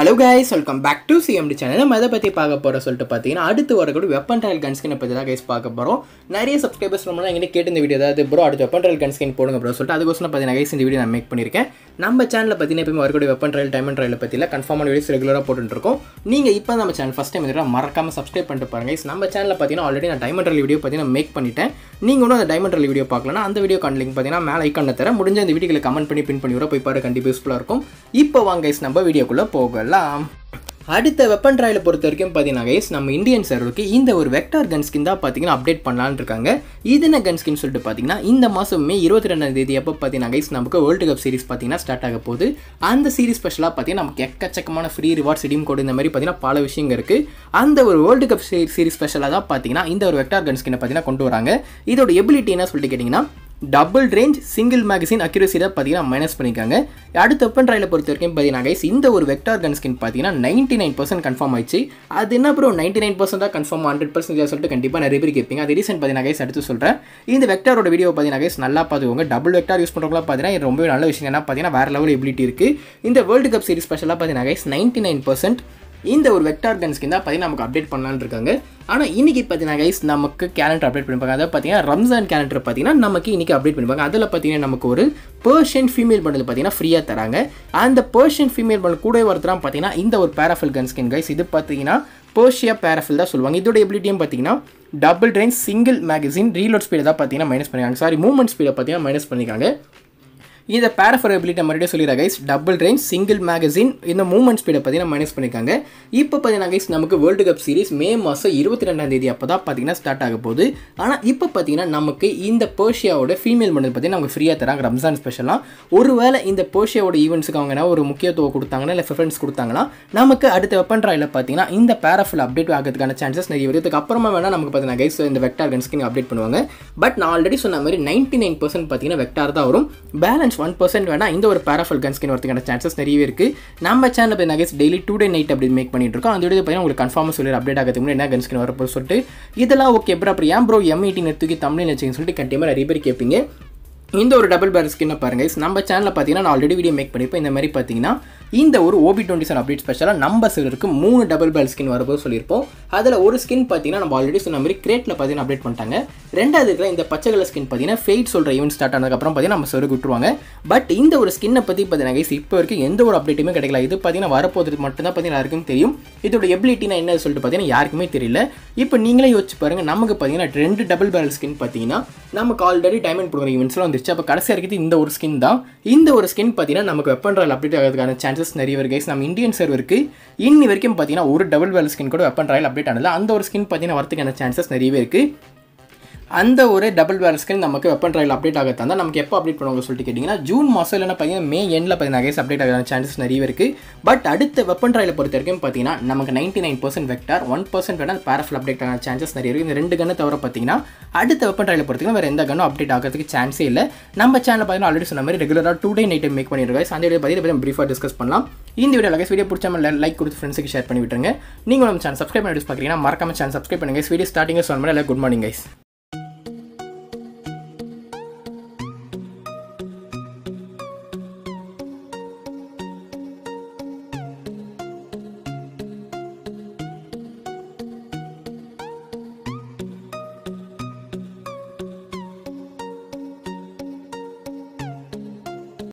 Hello guys welcome back to CMD channel நம்ம எதை பற்றி பார்க்க போகிறோம் சொல்லிட்டு பார்த்தீங்கன்னா அடுத்து வரக்கூடிய வெப்பன் ட்ரையல் கன்ஸ்கினை பற்றி தான் கைஸ் பார்க்க போகிறோம் நிறைய சப்ஸ்கிரைபர்ஸ் ரொம்ப எங்கிட்ட கேட்டு இந்த வீடியோ ஏதாவது ப்ரோ அடுத்து வெப்பன் ட்ரையல் கன்ஸ்கின் போடுங்க ப்ரோ சொல்லிட்டு அதுக்கோசரம் பார்த்தீங்கன்னா கைஸ் இந்த வீடியோ நான் மேக் பண்ணியிருக்கேன் நம்ம சேனலில் பார்த்தீங்கன்னா எப்பவுமே வரக்கூடிய வெப்பன் ட்ரையல் டைமண்ட் ட்ரையல் பற்றியில் கன்ஃபார்மான வீடியோஸ் ரெகுலராக போட்டுருக்கோம் நீங்கள் இப்போ நம்ம சேனல் ஃபஸ்ட் டைம் இருந்தால் மறக்காம சப்ஸ்கிரைப் பண்ணிட்டு பாருங்க guys. நம்ம சேனலில் பார்த்தீங்கன்னா ஆல்ரெடி நான் டைமண்ட் ட்ரையல் வீடியோ பார்த்தீங்கன்னா மேக் பண்ணிட்டேன் நீங்கள் இன்னும் அந்த டைமண்ட் ட்ரையல் வீடியோ பார்க்கலன்னா அந்த வீடியோ கான் லிங்க் பார்த்தீங்கன்னா மேலே ஐக்கான தர முடிஞ்ச அந்த வீடியோவில் கமெண்ட் பண்ணி பின் பண்ணி விட போய் பாரு கண்டிப்பாக யூஸ்ஃபுல்லாக இருக்கும் இப்போ வாங்க guys நம்ம வீடியோக்குள்ளே போகலாம் அடுத்த வெப்பன் ட்ராயில் பொறுத்த வரைக்கும் பார்த்தீங்கன்னா கைஸ் நம்ம இந்தியன் சர்வருக்கு இந்த ஒரு வெக்டார் கன் ஸ்கின் தான் பார்த்தீங்கன்னா அப்டேட் பண்ணலான்னு இருக்காங்க இது என்ன கன் ஸ்கின் சொல்லிட்டு பார்த்தீங்கன்னா இந்த மாதம் மே இருபத்தி ரெண்டாம் தேதி அப்போ பார்த்தீங்கன்னா கைஸ் நமக்கு வேர்ல்டு கப் சீரிஸ் பார்த்தீங்கன்னா ஸ்டார்ட் ஆக போகுது அந்த சீரிஸ் ஸ்பெஷலாக பார்த்தீங்கன்னா நமக்கு எக்கச்சக்கமான ஃப்ரீ ரிவார்ட்ஸ் இடியும் கோடு இந்த மாதிரி பார்த்தீங்கன்னா பல விஷயங்கள் இருக்குது அந்த ஒரு வேர்ல்டு கப் சீரிஸ் ஸ்பெஷலாக தான் பார்த்தீங்கன்னா இந்த ஒரு வெக்டார் கன் ஸ்கினை பார்த்தீங்கன்னா கொண்டு வராங்க இதோட எபிலிட்டி என்ன சொல்லிட்டு கேட்டிங்கன்னா double range single magazine accuracy தான் பார்த்தீங்கன்னா மைனஸ் பண்ணியிருக்காங்க அடுத்த வெப்பன் ட்ரையில் பொறுத்த வரைக்கும் பார்த்தீங்கன்னா guys, இந்த ஒரு வெக்டார் கன் ஸ்கின் பார்த்தீங்கன்னா நைன்டி நைன் பர்சன்ட் கன்ஃபார்ம் ஆயிடுச்சு அது என்ன ப்ரோ நைன்டி நைன் பர்சன்ட் தான் கன்ஃபார்ம் ஹண்ட்ரட் பர்சன்ட் சொல்லிட்டு கண்டிப்பாக நிறைய பேர் கேட்பீங்க அது ரீசன் பார்த்தீங்கன்னா guys அடுத்து சொல்கிறேன் இந்த வெக்டாரோட வீடியோ பார்த்தீங்கன்னா guys நல்லா பார்த்துக்கோங்க டபுள் வெக்டார் யூஸ் பண்ணுறவங்களா பார்த்தீங்கன்னா இது ரொம்பவே நல்ல விஷயம் என்ன பார்த்தீங்கன்னா வேறு லெவல் எபிலிட்டி இருக்குது இந்த வேர்ல்டு கப் சீரிஸ் ஸ்பெஷலாக பார்த்தீங்கன்னா guys நைன்டி நைன் பர்சன்ட் இந்த ஒரு வெக்டார் கன் ஸ்கின் தான் பார்த்தீங்கன்னா நமக்கு அப்டேட் பண்ணலான்னு இருக்காங்க ஆனால் இன்னைக்கு பார்த்தீங்கன்னா கைஸ் நமக்கு கேலண்டர் அப்டேட் பண்ணிப்பாங்க அதாவது பார்த்தீங்கன்னா ரம்ஜான் கேலண்டர் பார்த்தீங்கன்னா நமக்கு இன்னைக்கு அப்டேட் பண்ணிப்பாங்க அதில் பார்த்தீங்கன்னா நமக்கு ஒரு பர்ஷியன் ஃபீமேல் பண்டில் பார்த்தீங்கன்னா ஃப்ரீயாக தராங்க அந்த பர்ஷியன் ஃபீமேல் பண்டில் கூட வரதுலாம் பார்த்தீங்கன்னா இந்த ஒரு பேராஃபில் கன் ஸ்கின் கைஸ் இது பார்த்தீங்கன்னா பர்ஷியா பேராஃபில் தான் சொல்லுவாங்க இதோட எபிலிட்டியும் பார்த்தீங்கன்னா double range single magazine reload ஸ்பீடை தான் பார்த்தீங்கன்னா மைனஸ் பண்ணிருக்காங்க சாரி மூவ்மெண்ட் ஸ்பீடை பார்த்தீங்கன்னா மைனஸ் பண்ணிருக்காங்க இதை பேரஃபர் எபிலிட்டி மறுபடியும் சொல்லிடுறேன் guys double range single magazine இந்த மூவ்மெண்ட் ஸ்பீடை பார்த்தீங்கன்னா மைனஸ் பண்ணியிருக்காங்க இப்போ பார்த்தீங்கன்னா கைஸ் நமக்கு வேர்ல்டு கப் சீரிஸ் மே மாதம் இருபத்தி ரெண்டாம் தேதி அப்போ தான் பார்த்தீங்கன்னா ஸ்டார்ட் ஆக போகுது ஆனால் இப்போ பார்த்தீங்கன்னா நமக்கு இந்த பர்ஷியாவோட ஃபீமேல் மண்டல் பார்த்தீங்கன்னா நமக்கு ஃப்ரீயாக தராங்க ரம்ஜான் ஸ்பெஷலாக ஒருவேளை இந்த பர்ஷியாவோட ஈவெண்ட்ஸுக்கு அவங்க என்ன ஒரு முக்கியத்துவம் கொடுத்தாங்கன்னா இல்லை ப்ரிஃபரன்ஸ் கொடுத்தாங்கன்னா நமக்கு அடுத்த வெப்பன் ட்ராயில் பார்த்தீங்கன்னா இந்த பேரஃபில் அப்டேட் ஆகிறதுக்கான சான்சஸ் நிறைய வருதுக்கு அப்புறமா வேணால் நமக்கு பார்த்தீங்கன்னா கைஸ் இந்த வெக்டார் கன்ஸ்கின் அப்டேட் பண்ணுவாங்க பட் நான் ஆல்ரெடி சொன்ன மாதிரி நைன்டி நைன் பர்சன்ட் பார்த்தீங்கன்னா வெக்டார் தான் வரும் பேலன்ஸ் ஒன் பர்சன்ட் வேணால் இந்த ஒரு பேராஃபல் கன் ஸ்கின் வரதுக்கான சான்சஸ் நிறையவே இருக்குது நம்ம சேனல் போய் நகைஸ் டெய்லி டூ டே நைட் அப்படி மேக் பண்ணிட்டு இருக்கோம் அந்த வீடியோ பார்த்தீங்கன்னா உங்களுக்கு கன்ஃபார்மாக சொல்லி அப்டேட் ஆகிறதுக்கு முன்னாடி என்ன கன் ஸ்கின் வரப்போ சொல்லிட்டு இதெல்லாம் ஓகே ப்ரோ அப்புறம் ஏன் ப்ரோ எம் எயிட்டின் தூக்கி தமிழ் வச்சுன்னு சொல்லிட்டு கண்டிப்பாக நிறைய பேர் கேட்பீங்க இந்த ஒரு டபுள் பேர் ஸ்கின்னை பாருங்க guys. நம்ம சேனலில் பார்த்தீங்கன்னா நான் ஆல்ரெடி வீடியோ மேக் பண்ணியிருப்பேன் இந்த மாதிரி பார்த்தீங்கன்னா இந்த ஒரு ஓபி டுவெண்ட்டி செவன் அப்டேட் ஸ்பெஷலாக நம்ம சிலருக்கு மூணு டபுள் பேர் ஸ்கின் வரப்போ சொல்லியிருப்போம் அதில் ஒரு ஸ்கின் பார்த்தீங்கன்னா நம்ம ஆல்ரெடி சொன்ன மாதிரி கிரேட்டில் பார்த்தீங்கன்னா அப்டேட் பண்ணிட்டாங்க ரெண்டாவது இருக்கிற இந்த பச்சை கலர் ஸ்கின் பார்த்தீங்கன்னா ஃபெயிட் சொல்கிற ஈவெண்ட் ஸ்டார்ட் ஆனதுக்கப்புறம் பார்த்தீங்கன்னா நம்ம சிலருக்கு விட்டுருவாங்க பட் இந்த ஒரு ஸ்கின்னை பற்றி பார்த்தீங்கன்னா guys, இப்போ வரைக்கும் எந்த ஒரு அப்டேட்டுமே கிடைக்கல இது பார்த்தீங்கன்னா வரப்போகிறது மட்டும்தான் பார்த்தீங்கன்னா யாருக்கும் தெரியும் இதோட எபிலிட்டினா என்ன சொல்லிட்டு பார்த்தீங்கன்னா யாருக்குமே தெரியல இப்போ நீங்களே யோசிச்சு பாருங்க நமக்கு பார்த்தீங்கன்னா ரெண்டு டபுள் பேரல் ஸ்கின் பார்த்தீங்கன்னா நமக்கு ஆல்ரெடி டைமண்ட் கொடுக்குற ஈவெண்ட்ஸ்லாம் வந்துருச்சு அப்போ கடைசியாக இருக்குது இந்த ஒரு ஸ்கின் தான் இந்த ஒரு ஸ்கின் பார்த்தீங்கன்னா நமக்கு வெப்பன் ராயல் அப்டேட் ஆகிறதுக்கான சான்சஸ் நிறைய இருக்கு guys. நம்ம இந்தியன் சர்வருக்கு இன்னி வரைக்கும் பார்த்தீங்கன்னா ஒரு டபுள் பேரல் ஸ்கின் கூட வெப்பன் ராயல் அப்டேட் ஆனது அந்த ஒரு ஸ்கின் பார்த்தீங்கன்னா வரதுக்கான சான்சஸ் நிறையவே இருக்குது அந்த ஒரு டபுள் பேர் ஸ்கின் நமக்கு வெப்பன் ட்ரையல் அப்டேட் ஆக தந்தால் நமக்கு எப்போ அப்டேட் பண்ணுவாங்க சொல்லிட்டு கேட்டிங்கன்னா ஜூன் மாதம் இல்லைனா பார்த்தீங்கன்னா மே எண்டில் பார்த்தீங்கன்னா கேஸ் அப்டேட் ஆகிற சான்சஸ் நிறைய இருக்குது பட் அடுத்த வெப்பன் ட்ரையலை பொறுத்த வரைக்கும் பார்த்தீங்கன்னா நமக்கு ninety nine percent vector one percent வேணால் பேரஃபில் அப்டேட் ஆக சான்சஸ் நிறைய இருக்குது இந்த ரெண்டு கண்ணை தவிர பார்த்தீங்கன்னா அடுத்த வெப்பன் ட்ரையலை பொறுத்தவரைக்கும் வேறு எந்த கண்ணும் அப்டேட் ஆகிறதுக்கு சான்ஸே இல்லை நம்ம சேனல் பார்த்தீங்கன்னா ஆல்ரெடி சொன்ன மாதிரி ரெகுலராக டூ டே நைட் மேக் பண்ணியிருக்கோம் அந்த வீடியோ பார்த்தீங்கன்னா ப்ரீஃபாக டிஸ்கஸ் பண்ணலாம் இந்த வீடியோ லகேஸ் வீடியோ பிடிச்ச லைக் கொடுத்து ஃப்ரெண்ட்ஸுக்கு ஷேர் பண்ணி விட்டுருங்க நீங்கள் நம்ம சேனல் சப்ஸ்கிரைப் பண்ணி பார்க்குறீங்கன்னா மறக்காம சேனல் சப்ஸ்கிரைப் பண்ணுங்க வீடியோ ஸ்டார்டிங்கே சொன்ன மாதிரி குட் மார்னிங் கைஸ்